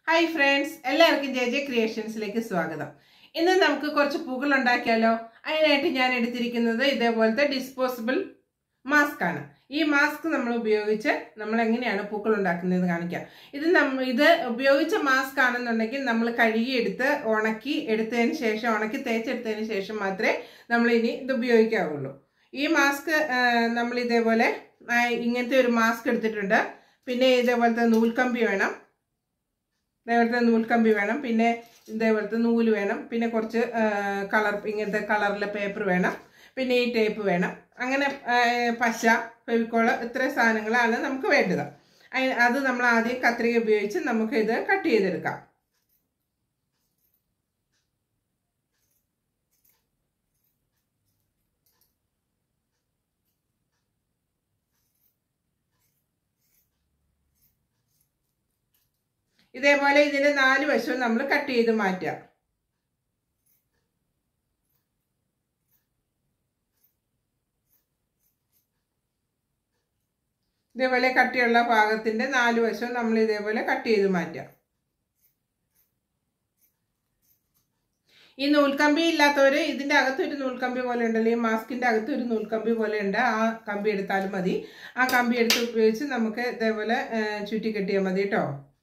hi friends എല്ലാവർക്കും J J ക്രിയേഷൻസിലേക്ക് സ്വാഗതം ഇന്ന് നമുക്ക് കുറച്ച് പൂക്കൾ ഉണ്ടാക്കിയാലോ അതിനായിട്ട് ഞാൻ എടുത്തിരിക്കുന്നത് ഇതേപോലത്തെ ഡിസ്പോസിബിൾ മാസ്ക് ആണ് ഈ മാസ്ക് നമ്മൾ ഉപയോഗിച്ച് നമ്മൾ എങ്ങനെയാണ് പൂക്കൾ ഉണ്ടാക്കുന്നത് കാണിക്കാം ഇത് നമ്മ ഇത് ഉപയോഗിച്ച മാസ്ക് ആണെന്നുണ്ടെങ്കിൽ നമ്മൾ കഴുകിയെടുത്ത് ഉണക്കി എടുത്തതിന് ശേഷം ഉണക്കി തേച്ചെടുത്തതിന് ശേഷം മാത്രമേ നമ്മൾ ഇനി ഇത് ഉപയോഗിക്കാവുള്ളൂ ഈ മാസ്ക് നമ്മൾ ഇതേപോലെ ആ, ഇങ്ങനത്തെ ഒരു മാസ്ക് എടുത്തിട്ടുണ്ട് പിന്നെ ഇതേപോലത്തെ നൂൽക്കമ്പി വേണം ഇതേപോലത്തെ നൂൽക്കമ്പി വേണം പിന്നെ ഇതേപോലത്തെ നൂല് വേണം പിന്നെ കുറച്ച് കളർ ഇങ്ങനത്തെ കളറിലെ പേപ്പർ വേണം പിന്നെ ഈ ടേപ്പ് വേണം അങ്ങനെ ആ, പശ ഫെവിക്കോള് ഇത്രയും സാധനങ്ങളാണ് നമുക്ക് വേണ്ടത് അയി- അത് നമ്മൾ ആദ്യം കത്രിക ഉപയോഗിച്ച് നമുക്ക് ഇത് കട്ട് ചെയ്തെടുക്കാം ഇതേപോലെ ഇതിന്റെ നാല് വശവും നമ്മൾ കട്ട് ചെയ്ത് മാറ്റാം ഇതേപോലെ കട്ടിയുള്ള ഭാഗത്തിന്റെ നാല് വശവും നമ്മൾ ഇതേപോലെ കട്ട് ചെയ്ത് മാറ്റാം ഈ നൂൽക്കമ്പി ഇല്ലാത്തവര് ഇതിന്റെ അകത്ത് ഒരു നൂൽക്കമ്പി പോലെ ഉണ്ടല്ലോ ഈ മാസ്കിന്റെ അകത്ത് ഒരു നൂൽക്കമ്പി പോലെ ഉണ്ട് ആ കമ്പി എടുത്താലും മതി ആ കമ്പി എടുത്ത് ഉപയോഗിച്ച് നമുക്ക് ഇതേപോലെ ആ, ചുറ്റി കെട്ടിയാൽ മതി കേട്ടോ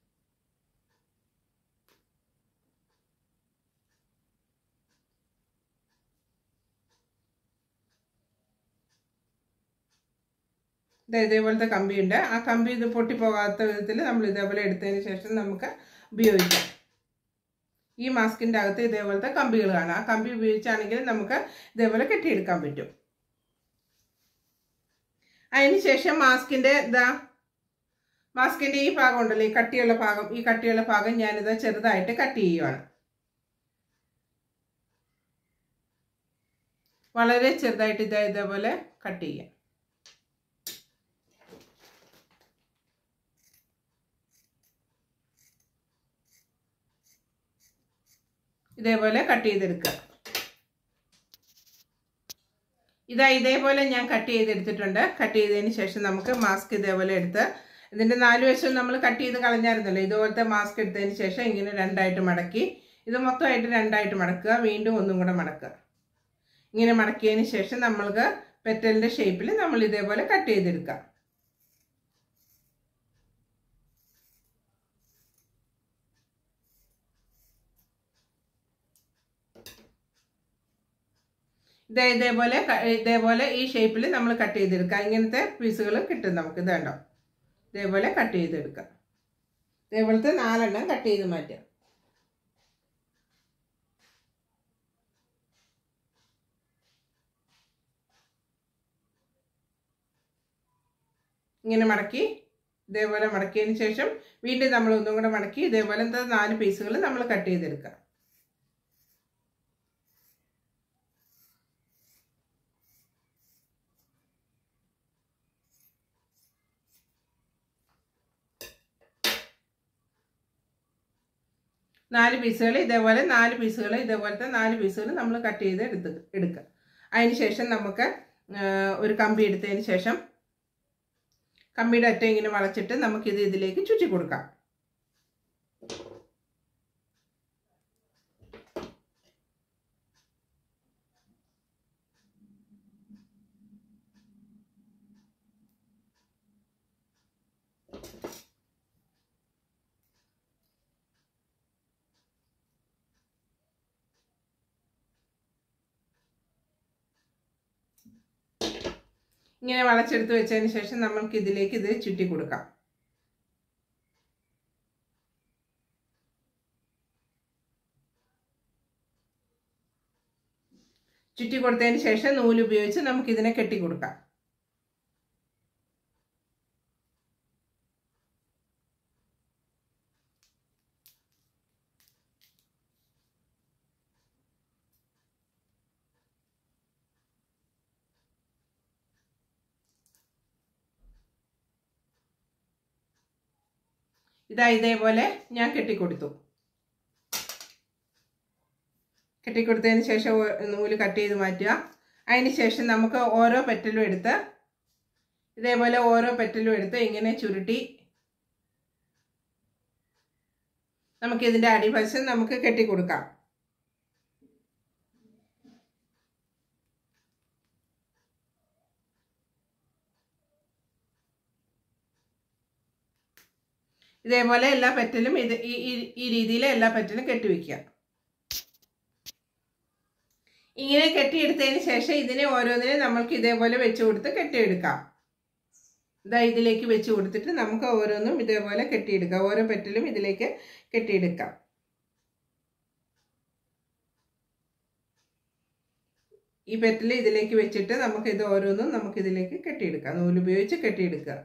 ദേ ഇതേപോലത്തെ കമ്പിയുണ്ട് ആ കമ്പി ഇത് പൊട്ടിപ്പോകാത്ത വിധത്തിൽ നമ്മൾ ഇതേപോലെ എടുത്തതിന് ശേഷം നമുക്ക് ഉപയോഗിക്കാം ഈ മാസ്കിൻ്റെ അകത്ത് ഇതേപോലത്തെ കമ്പികൾ കാണാം ആ കമ്പി ഉപയോഗിച്ചാണെങ്കിൽ നമുക്ക് ഇതേപോലെ കെട്ടിയെടുക്കാൻ പറ്റും അതിന് ശേഷം മാസ്കിൻ്റെ ഇതാ മാസ്കിൻ്റെ ഈ ഭാഗം ഉണ്ടല്ലോ ഈ കട്ടിയുള്ള ഭാഗം ഈ കട്ടിയുള്ള ഭാഗം ഞാനിത് ചെറുതായിട്ട് കട്ട് ചെയ്യുവാണ് വളരെ ചെറുതായിട്ട് ഇതാ ഇതേപോലെ കട്ട് ചെയ്യാം ഇതേപോലെ കട്ട് ചെയ്തെടുക്കുക ഇതാ ഇതേപോലെ ഞാൻ കട്ട് ചെയ്തെടുത്തിട്ടുണ്ട് കട്ട് ചെയ്തതിന് ശേഷം നമുക്ക് മാസ്ക് ഇതേപോലെ എടുത്ത് ഇതിൻ്റെ നാല് വശവും നമ്മൾ കട്ട് ചെയ്ത് കളഞ്ഞായിരുന്നല്ലോ ഇതുപോലത്തെ മാസ്ക് എടുത്തതിന് ശേഷം ഇങ്ങനെ രണ്ടായിട്ട് മടക്കി ഇത് മൊത്തമായിട്ട് രണ്ടായിട്ട് മടക്കുക വീണ്ടും ഒന്നും കൂടെ മടക്കുക ഇങ്ങനെ മടക്കിയതിന് ശേഷം നമ്മൾക്ക് പെറ്റലിൻ്റെ ഷേപ്പിൽ നമ്മൾ ഇതേപോലെ കട്ട് ചെയ്തെടുക്കുക ഇതേ ഇതേപോലെ ക- ഇതേപോലെ ഈ ഷേപ്പിൽ നമ്മൾ കട്ട് ചെയ്തെടുക്കുക ഇങ്ങനത്തെ പീസുകൾ കിട്ടും നമുക്ക് ഇത് കണ്ടോ ഇതേപോലെ കട്ട് ചെയ്തെടുക്കാം ഇതേപോലത്തെ നാലെണ്ണം കട്ട് ചെയ്ത് മാറ്റാം ഇങ്ങനെ മടക്കി ഇതേപോലെ മടക്കിയതിന് ശേഷം വീണ്ടും നമ്മൾ ഒന്നും കൂടെ മടക്കി ഇതേപോലത്തെ നാല് പീസുകൾ നമ്മൾ കട്ട് ചെയ്തെടുക്കാം നാല് പീസുകൾ ഇതേപോലെ നാല് പീസുകൾ ഇതേപോലത്തെ നാല് പീസുകൾ നമ്മൾ കട്ട് ചെയ്ത് എടുത്ത് എടുക്കുക അതിന് ശേഷം നമുക്ക് ആ, ഒരു കമ്പി എടുത്തതിന് ശേഷം കമ്പിയുടെ അറ്റം ഇങ്ങനെ വളച്ചിട്ട് നമുക്കിത് ഇതിലേക്ക് ചുറ്റി കൊടുക്കാം ഇങ്ങനെ വളച്ചെടുത്ത് വെച്ചതിന് ശേഷം നമുക്ക് ഇതിലേക്ക് ഇത് ചുറ്റി കൊടുക്കാം ചുറ്റി കൊടുത്തതിന് ശേഷം നൂല് ഉപയോഗിച്ച് നമുക്ക് ഇതിനെ കെട്ടി കൊടുക്കാം ഇതാ ഇതേപോലെ ഞാൻ കെട്ടിക്കൊടുത്തു കെട്ടിക്കൊടുത്തതിന് ശേഷം ഒ- നൂല് കട്ട് ചെയ്ത് മാറ്റുക അതിന് ശേഷം നമുക്ക് ഓരോ പെറ്റലും എടുത്ത് ഇതേപോലെ ഓരോ പെറ്റലും എടുത്ത് ഇങ്ങനെ ചുരുട്ടി നമുക്ക് ഇതിന്റെ അടിവശം നമുക്ക് കെട്ടിക്കൊടുക്കാം ഇതേപോലെ എല്ലാ പെറ്റലും ഇത് ഈ ഈ- ഈ രീതിയിൽ എല്ലാ പെറ്റലും കെട്ടിവെക്കുക ഇങ്ങനെ കെട്ടിയെടുത്തതിന് ശേഷം ഇതിനെ ഓരോന്നിനെ നമ്മൾക്ക് ഇതേപോലെ വെച്ച് കൊടുത്ത് കെട്ടിയെടുക്കാം ഇതാ ഇതിലേക്ക് വെച്ച് കൊടുത്തിട്ട് നമുക്ക് ഓരോന്നും ഇതേപോലെ കെട്ടിയെടുക്കാം ഓരോ പെറ്റലും ഇതിലേക്ക് കെട്ടിയെടുക്കാം ഈ പെറ്റൽ ഇതിലേക്ക് വെച്ചിട്ട് നമുക്ക് ഇത് ഓരോന്നും നമുക്ക് ഇതിലേക്ക് കെട്ടിയെടുക്കാം നൂലുപയോഗിച്ച് കെട്ടിയെടുക്കുക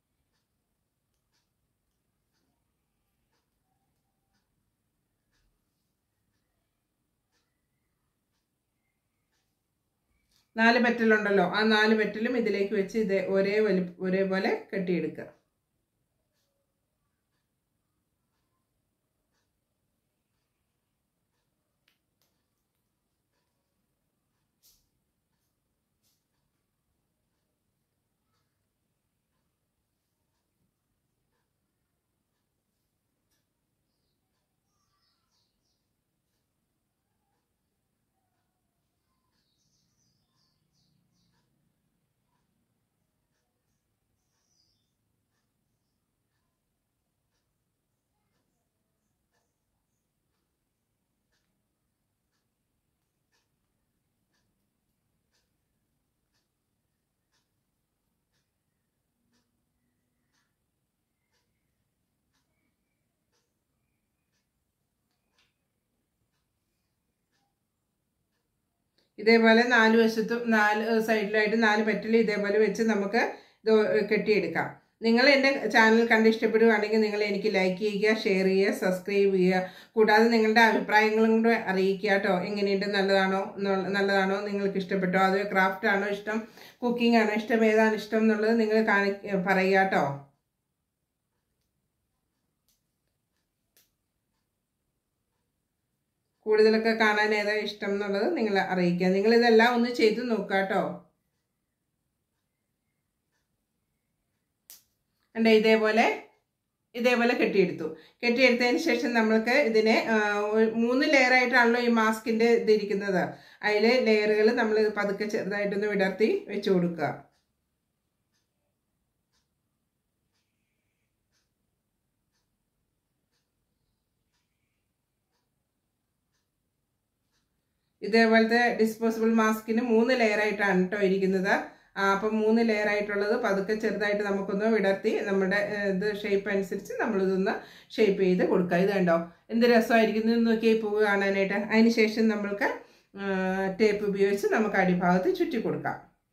നാല് പെറ്റലുണ്ടല്ലോ ആ നാല് പെറ്റലും ഇതിലേക്ക് വെച്ച് ഇത് ഒരേ വലി ഒരേപോലെ കെട്ടിയെടുക്കുക ഇതേപോലെ നാല് വശത്തും നാല് സൈഡിലായിട്ട് നാല് പെറ്റൽ ഇതേപോലെ വെച്ച് നമുക്ക് ഇത് കെട്ടിയെടുക്കാം നിങ്ങൾ എൻ്റെ ചാനൽ കണ്ട് ഇഷ്ടപ്പെടുകയാണെങ്കിൽ നിങ്ങൾ എനിക്ക് ലൈക്ക് ചെയ്യുക ഷെയർ ചെയ്യുക സബ്സ്ക്രൈബ് ചെയ്യുക കൂടാതെ നിങ്ങളുടെ അഭിപ്രായങ്ങളും കൂടെ അറിയിക്കുക കേട്ടോ എങ്ങനെയുണ്ട് നല്ലതാണോ എന്നുള്ള- നല്ലതാണോ നിങ്ങൾക്ക് ഇഷ്ടപ്പെട്ടോ അത് ക്രാഫ്റ്റ് ആണോ ഇഷ്ടം കുക്കിംഗ് ആണോ ഇഷ്ടം ഏതാണ് ഇഷ്ടം എന്നുള്ളത് നിങ്ങൾ കാണി പറയുക കേട്ടോ കൂടുതലൊക്കെ കാണാൻ ഏതാ ഇഷ്ടം എന്നുള്ളത് നിങ്ങൾ അറിയിക്കുക നിങ്ങൾ ഇതെല്ലാം ഒന്ന് ചെയ്ത് നോക്കുക കേട്ടോ ഉണ്ട് ഇതേപോലെ ഇതേപോലെ കെട്ടിയെടുത്തു കെട്ടിയെടുത്തതിന് ശേഷം നമ്മൾക്ക് ഇതിനെ ആ, ഒരു മൂന്ന് ലെയർ ആയിട്ടാണല്ലോ ഈ മാസ്കിന്റെ ഇതിരിക്കുന്നത് അതിൽ ലെയറുകൾ നമ്മൾ പതുക്കെ ചെറുതായിട്ടൊന്ന് വിടർത്തി വെച്ച് കൊടുക്കുക ഇതേപോലത്തെ ഡിസ്പോസിബിൾ മാസ്കിന് മൂന്ന് ലെയർ ആയിട്ടാണ് കേട്ടോ ഇരിക്കുന്നത് ആ, അപ്പം മൂന്ന് ലെയർ ആയിട്ടുള്ളത് പതുക്കെ ചെറുതായിട്ട് നമുക്കൊന്ന് വിടർത്തി നമ്മുടെ ഏ, ഇത് ഷേപ്പ് അനുസരിച്ച് നമ്മളിതൊന്ന് ഷേപ്പ് ചെയ്ത് കൊടുക്കുക ഇത് കണ്ടോ എന്ത് രസമായിരിക്കുന്നു എന്ന് നോക്കിയാൽ ഈ പൂവ് കാണാനായിട്ട് അതിന് ശേഷം നമ്മൾക്ക് ടേപ്പ് ഉപയോഗിച്ച് നമുക്ക് അടിഭാഗത്ത് ചുറ്റി കൊടുക്കാം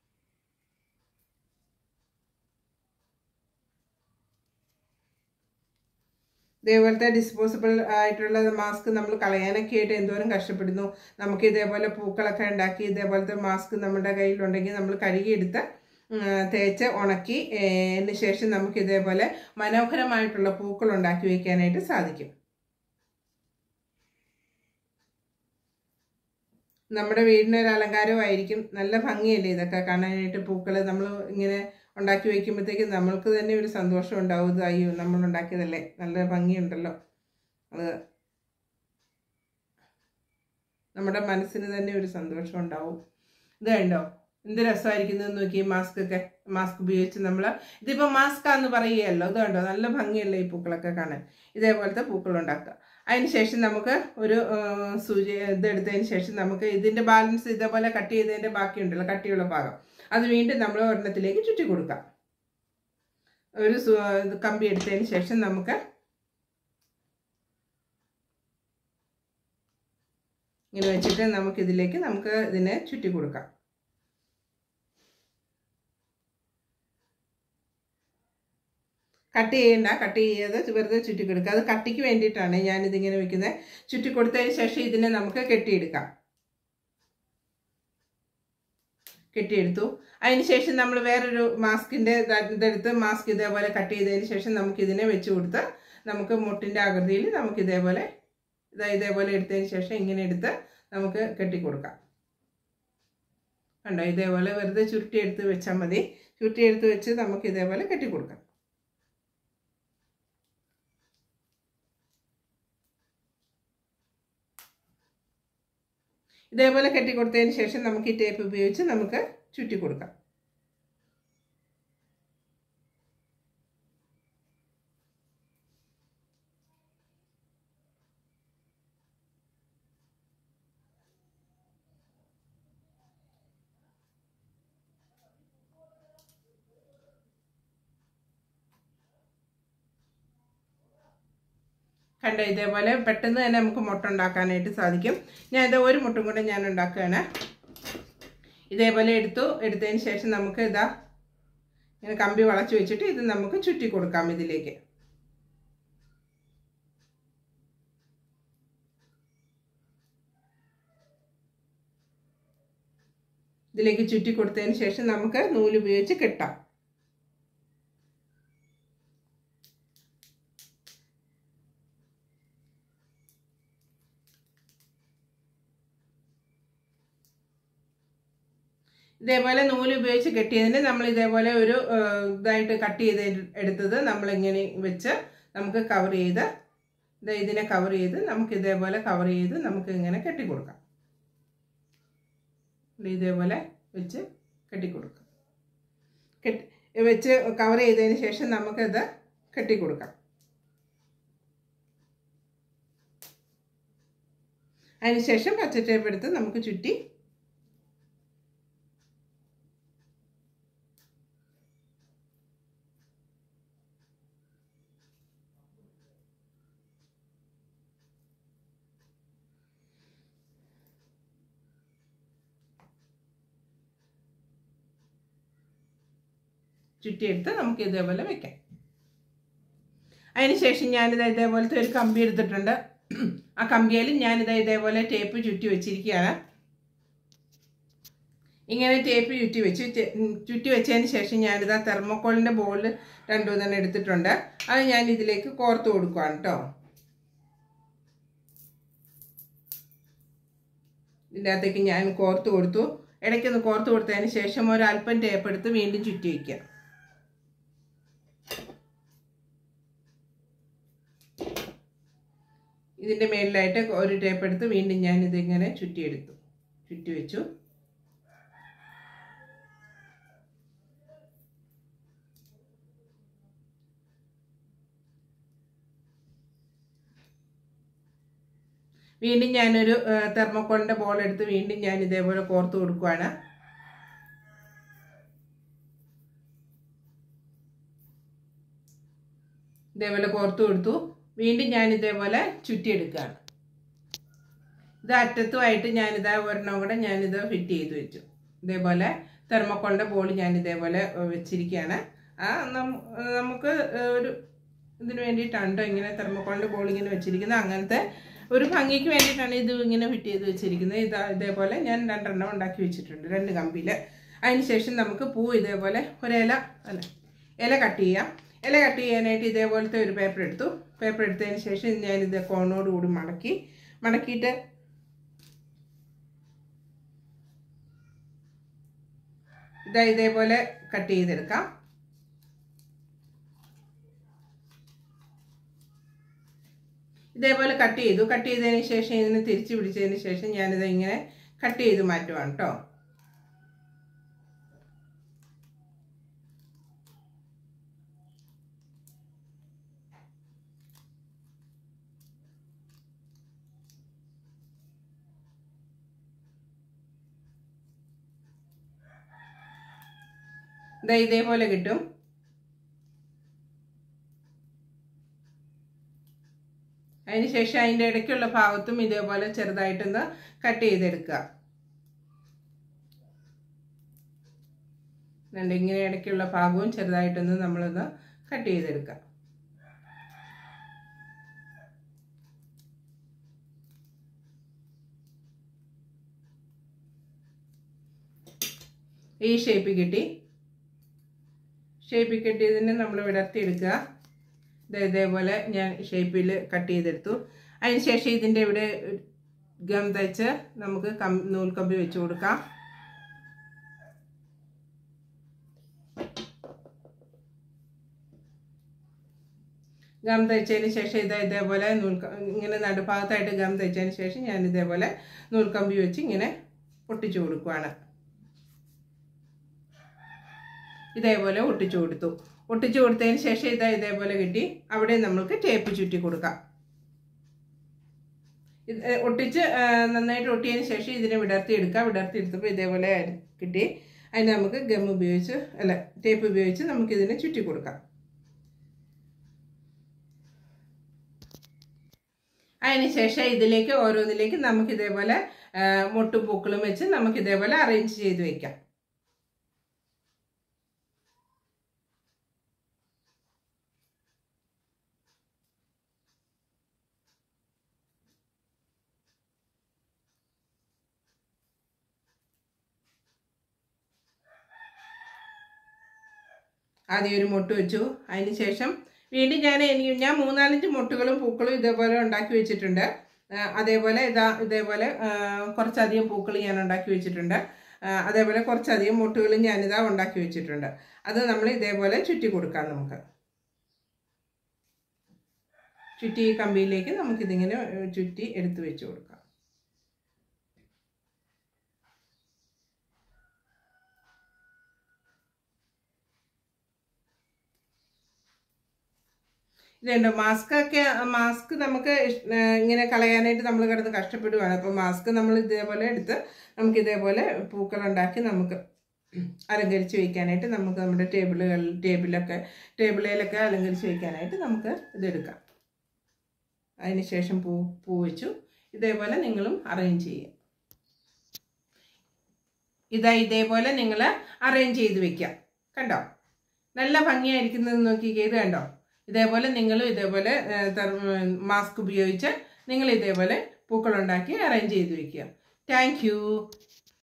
ഇതേപോലത്തെ ഡിസ്പോസിബിൾ ആയിട്ടുള്ള മാസ്ക് നമ്മൾ കളയാനൊക്കെ ആയിട്ട് എന്തോരം കഷ്ടപ്പെടുന്നു നമുക്ക് ഇതേപോലെ പൂക്കളൊക്കെ ഉണ്ടാക്കി ഇതേപോലത്തെ മാസ്ക് നമ്മുടെ കയ്യിലുണ്ടെങ്കിൽ നമ്മൾ കഴുകിയെടുത്ത് ഉം, തേച്ച് ഉണക്കി അതിന് ശേഷം നമുക്ക് ഇതേപോലെ മനോഹരമായിട്ടുള്ള പൂക്കൾ ഉണ്ടാക്കി വയ്ക്കാനായിട്ട് സാധിക്കും നമ്മുടെ വീടിന് ഒരു അലങ്കാരമായിരിക്കും നല്ല ഭംഗിയല്ലേ ഇതൊക്കെ കാണാനായിട്ട് പൂക്കൾ നമ്മൾ ഇങ്ങനെ ഉണ്ടാക്കി വയ്ക്കുമ്പോഴത്തേക്കും നമ്മൾക്ക് തന്നെ ഒരു സന്തോഷം ഉണ്ടാവും ഇത് അയ്യോ നമ്മൾ ഉണ്ടാക്കിയതല്ലേ നല്ല ഭംഗിയുണ്ടല്ലോ അത് നമ്മുടെ മനസ്സിന് തന്നെ ഒരു സന്തോഷം ഉണ്ടാവും ഇത് കണ്ടോ എന്ത് രസമായിരിക്കുന്നത് നോക്കി മാസ്ക് ഒക്കെ മാസ്ക് ഉപയോഗിച്ച് നമ്മൾ ഇതിപ്പോൾ മാസ്ക് എന്ന് പറയുകയല്ലോ ഇത് കണ്ടോ നല്ല ഭംഗിയല്ലേ ഈ പൂക്കളൊക്കെ കാണാൻ ഇതേപോലത്തെ പൂക്കൾ ഉണ്ടാക്കുക അതിന് ശേഷം നമുക്ക് ഒരു ആ, സൂചി ഇതെടുത്തതിന് ശേഷം നമുക്ക് ഇതിൻ്റെ ബാലൻസ് ഇതേപോലെ കട്ട് ചെയ്തതിൻ്റെ ബാക്കിയുണ്ടല്ലോ കട്ടിയുള്ള ഭാഗം അത് വീണ്ടും നമ്മൾ ഒരെണ്ണത്തിലേക്ക് ചുറ്റി കൊടുക്കാം ഒരു സു- ഇത് കമ്പി എടുത്തതിന് ശേഷം നമുക്ക് ഇങ്ങനെ വെച്ചിട്ട് നമുക്ക് ഇതിലേക്ക് നമുക്ക് ഇതിനെ ചുറ്റി കൊടുക്കാം കട്ട് ചെയ്യണ്ട കട്ട് ചെയ്യാതെ വെറുതെ ചുറ്റി കൊടുക്കുക അത് കട്ടിക്ക് വേണ്ടിയിട്ടാണ് ഞാനിതിങ്ങനെ വെക്കുന്നത് ചുറ്റി കൊടുത്തതിന് ശേഷം ഇതിനെ നമുക്ക് കെട്ടിയെടുക്കാം കെട്ടിയെടുത്തു അതിനുശേഷം നമ്മൾ വേറൊരു മാസ്കിൻ്റെ ഇതെടുത്ത് മാസ്ക് ഇതേപോലെ കട്ട് ചെയ്തതിന് ശേഷം നമുക്ക് ഇതിനെ വെച്ച് കൊടുത്ത് നമുക്ക് മുട്ടിൻ്റെ ആകൃതിയിൽ നമുക്ക് ഇതേപോലെ ഇതാ ഇതേപോലെ എടുത്തതിന് ശേഷം ഇങ്ങനെ എടുത്ത് നമുക്ക് കെട്ടിക്കൊടുക്കാം കണ്ടോ ഇതേപോലെ വെറുതെ ചുരുട്ടിയെടുത്ത് വെച്ചാൽ മതി ചുരുട്ടിയെടുത്ത് വെച്ച് നമുക്ക് ഇതേപോലെ കെട്ടിക്കൊടുക്കാം ഇതേപോലെ കെട്ടി കൊടുത്തതിന് ശേഷം നമുക്ക് ഈ ടേപ്പ് ഉപയോഗിച്ച് നമുക്ക് ചുറ്റി കൊടുക്കാം കണ്ട ഇതേപോലെ പെട്ടെന്ന് തന്നെ നമുക്ക് മുട്ട ഉണ്ടാക്കാനായിട്ട് സാധിക്കും ഞാൻ ഇത് ഒരു മുട്ടും കൂടെ ഞാൻ ഉണ്ടാക്കുകയാണ് ഇതേപോലെ എടുത്തു എടുത്തതിന് ശേഷം നമുക്ക് ഇതാ ഇങ്ങനെ കമ്പി വളച്ച് വെച്ചിട്ട് ഇത് നമുക്ക് ചുറ്റി കൊടുക്കാം ഇതിലേക്ക് ഇതിലേക്ക് ചുറ്റി കൊടുത്തതിന് ശേഷം നമുക്ക് നൂല് ഉപയോഗിച്ച് കെട്ടാം ഇതേപോലെ നൂല് ഉപയോഗിച്ച് കെട്ടിയതിന് നമ്മൾ ഇതേപോലെ ഒരു ഇതായിട്ട് കട്ട് ചെയ്ത് എടുത്തത് നമ്മളിങ്ങനെ വെച്ച് നമുക്ക് കവർ ചെയ്ത് ഇതിനെ കവർ ചെയ്ത് നമുക്ക് ഇതേപോലെ കവർ ചെയ്ത് നമുക്ക് ഇങ്ങനെ കെട്ടിക്കൊടുക്കാം ഇതേപോലെ വെച്ച് കെട്ടിക്കൊടുക്കാം കെട്ടി വെച്ച് കവർ ചെയ്തതിന് ശേഷം നമുക്കിത് കെട്ടിക്കൊടുക്കാം അതിനുശേഷം പച്ചട്ടേപ്പ് എടുത്ത് നമുക്ക് ചുറ്റി ചുറ്റിയെടുത്ത് നമുക്ക് ഇതേപോലെ വെക്കാം അതിനുശേഷം ഞാനിത് ഇതേപോലത്തെ ഒരു കമ്പി എടുത്തിട്ടുണ്ട് ആ കമ്പിയിൽ ഞാനിത് ഇതേപോലെ ടേപ്പ് ചുറ്റി വെച്ചിരിക്കുകയാണ് ഇങ്ങനെ ടേപ്പ് ചുറ്റി വെച്ച് ചുറ്റി വെച്ചതിന് ശേഷം ഞാനിത് ആ തെർമോക്കോളിൻ്റെ ബോൾ രണ്ടു മൂന്നെണ്ണം എടുത്തിട്ടുണ്ട് അത് ഞാൻ ഇതിലേക്ക് കോർത്ത് കൊടുക്കുകയാണ് കേട്ടോ ഇതിൻ്റെ അകത്തേക്ക് ഞാൻ കോർത്ത് കൊടുത്തു ഇടയ്ക്കൊന്ന് കോർത്ത് കൊടുത്തതിന് ശേഷം ഒരല്പം ടേപ്പ് എടുത്ത് വീണ്ടും ചുറ്റി വയ്ക്കുക ഇതിൻ്റെ മേളിലായിട്ട് ഒരു ടേപ്പ് എടുത്ത് വീണ്ടും ഞാൻ ഇതിങ്ങനെ ചുറ്റിയെടുത്തു ചുറ്റി വെച്ചു വീണ്ടും ഞാനൊരു തെർമോക്കോളിൻ്റെ ബോൾ എടുത്ത് വീണ്ടും ഞാൻ ഇതേപോലെ കോർത്ത് കൊടുക്കുവാണ് ഇതേപോലെ കോർത്ത് കൊടുത്തു വീണ്ടും ഞാൻ ഇതേപോലെ ചുറ്റിയെടുക്കുകയാണ് ഇത് അറ്റത്തുമായിട്ട് ഞാനിത് ഒരെണ്ണം കൂടെ ഞാനിത് ഫിറ്റ് ചെയ്ത് വെച്ചു ഇതേപോലെ തെർമോക്കോളിൻ്റെ ബോൾ ഞാൻ ഇതേപോലെ വെച്ചിരിക്കുകയാണ് ആ നമുക്ക് ഒരു ഇതിന് വേണ്ടിയിട്ടാണ് ഇങ്ങനെ തെർമോക്കോളിൻ്റെ ബോൾ ഇങ്ങനെ വെച്ചിരിക്കുന്നത് അങ്ങനത്തെ ഒരു ഭംഗിക്ക് വേണ്ടിയിട്ടാണ് ഇത് ഇങ്ങനെ ഫിറ്റ് ചെയ്ത് വെച്ചിരിക്കുന്നത് ഇതാ ഇതേപോലെ ഞാൻ രണ്ടെണ്ണം ഉണ്ടാക്കി വെച്ചിട്ടുണ്ട് രണ്ട് കമ്പിയിൽ അതിനുശേഷം നമുക്ക് പൂ ഇതേപോലെ ഒരില അല്ല ഇല കട്ട് ചെയ്യാം ഇല കട്ട് ചെയ്യാനായിട്ട് ഇതേപോലത്തെ ഒരു പേപ്പർ എടുത്തു പേപ്പർ എടുത്തതിന് ശേഷം ഞാനിത് കോണോട് കൂടി മടക്കി മടക്കിയിട്ട് ഇതാ ഇതേപോലെ കട്ട് ചെയ്തെടുക്കാം ഇതേപോലെ കട്ട് ചെയ്തു കട്ട് ചെയ്തതിന് ശേഷം ഇതിനെ തിരിച്ചു പിടിച്ചതിന് ശേഷം ഞാനിത് ഇങ്ങനെ കട്ട് ചെയ്ത് മാറ്റുവാണ് കേട്ടോ ഇതാ ഇതേപോലെ കിട്ടും അതിനുശേഷം അതിൻ്റെ ഇടയ്ക്കുള്ള ഭാഗത്തും ഇതേപോലെ ചെറുതായിട്ടൊന്ന് കട്ട് ചെയ്തെടുക്കുക രണ്ട് ഇങ്ങനെ ഇടയ്ക്കുള്ള ഭാഗവും ചെറുതായിട്ടൊന്ന് നമ്മളൊന്ന് കട്ട് ചെയ്തെടുക്കുക ഈ ഷേപ്പ് കിട്ടി ഷേപ്പിൽ കിട്ടിയതിനെ നമ്മൾ വിടർത്തിയെടുക്കുക ഇത് ഇതേപോലെ ഞാൻ ഷേപ്പിൽ കട്ട് ചെയ്തെടുത്തു അതിനുശേഷം ഇതിൻ്റെ ഇവിടെ ഗം തയ്ച്ച് നമുക്ക് കം നൂൽക്കമ്പി വെച്ച് കൊടുക്കാം ഗം തയ്ച്ചതിന് ശേഷം ഇതാ ഇതേപോലെ നൂൽക്ക ഇങ്ങനെ നടുഭാഗത്തായിട്ട് ഗം തയ്ച്ചതിന് ശേഷം ഞാൻ ഇതേപോലെ നൂൽക്കമ്പി വെച്ച് ഇങ്ങനെ ഒട്ടിച്ചു കൊടുക്കുവാണ് ഇതേപോലെ ഒട്ടിച്ചു കൊടുത്തു ഒട്ടിച്ചു കൊടുത്തതിന് ശേഷം ഇതാ ഇതേപോലെ കിട്ടി അവിടെ നമ്മൾക്ക് ടേപ്പ് ചുറ്റി കൊടുക്കാം ഇത് ഒട്ടിച്ച് ആ, നന്നായിട്ട് ഒട്ടിയതിന് ശേഷം ഇതിനെ വിടർത്തി എടുക്കാം വിടർത്തി എടുത്തപ്പോൾ ഇതേപോലെ കിട്ടി അതിന് നമുക്ക് ഗം ഉപയോഗിച്ച് അല്ല ടേപ്പ് ഉപയോഗിച്ച് നമുക്ക് ഇതിനെ ചുറ്റി കൊടുക്കാം അതിന് ശേഷം ഇതിലേക്ക് ഓരോന്നിലേക്ക് നമുക്ക് ഇതേപോലെ ആ, മൊട്ടും പൂക്കളും വെച്ച് നമുക്ക് ഇതേപോലെ അറേഞ്ച് ചെയ്ത് വെക്കാം ആദ്യം ഒരു മുട്ട് വെച്ചു അതിന് ശേഷം വീണ്ടും ഞാൻ എനിക്ക് ഞാൻ മൂന്നാലഞ്ച് മുട്ടുകളും പൂക്കളും ഇതേപോലെ ഉണ്ടാക്കി വെച്ചിട്ടുണ്ട് ആ, അതേപോലെ ഇതാ ഇതേപോലെ ആ, കുറച്ചധികം പൂക്കൾ ഞാൻ ഉണ്ടാക്കി വെച്ചിട്ടുണ്ട് ആ, അതേപോലെ കുറച്ചധികം മുട്ടുകളും ഞാനിതാ ഉണ്ടാക്കി വെച്ചിട്ടുണ്ട് അത് നമ്മൾ ഇതേപോലെ ചുറ്റി കൊടുക്കാം നമുക്ക് ചുറ്റി ഈ കമ്പിയിലേക്ക് നമുക്കിതിങ്ങനെ ചുറ്റി എടുത്ത് വെച്ച് കൊടുക്കാം ഇതുണ്ട് മാസ്ക് ഒക്കെ മാസ്ക് നമുക്ക് ഇഷ്- ഏ, ഇങ്ങനെ കളയാനായിട്ട് നമ്മൾ കിടന്ന് കഷ്ടപ്പെടുവാണ് അപ്പോൾ മാസ്ക് നമ്മൾ ഇതേപോലെ എടുത്ത് നമുക്ക് ഇതേപോലെ പൂക്കൾ ഉണ്ടാക്കി നമുക്ക് അലങ്കരിച്ച് വയ്ക്കാനായിട്ട് നമുക്ക് നമ്മുടെ ടേബിളുകൾ ടേബിളൊക്കെ ടേബിളിലൊക്കെ അലങ്കരിച്ച് വയ്ക്കാനായിട്ട് നമുക്ക് ഇതെടുക്കാം അതിന് ശേഷം പൂ പൂ വെച്ചു ഇതേപോലെ നിങ്ങളും അറേഞ്ച് ചെയ്യുക ഇതാ ഇതേപോലെ നിങ്ങൾ അറേഞ്ച് ചെയ്ത് വെക്കാം കണ്ടോ നല്ല ഭംഗിയായിരിക്കുന്നത് നോക്കിക്കേ ഇത് കണ്ടോ ഇതേപോലെ നിങ്ങളും ഇതേപോലെ മാസ്ക് ഉപയോഗിച്ച് നിങ്ങൾ ഇതേപോലെ പൂക്കളുണ്ടാക്കി അറേഞ്ച് ചെയ്ത് വെക്കുക താങ്ക്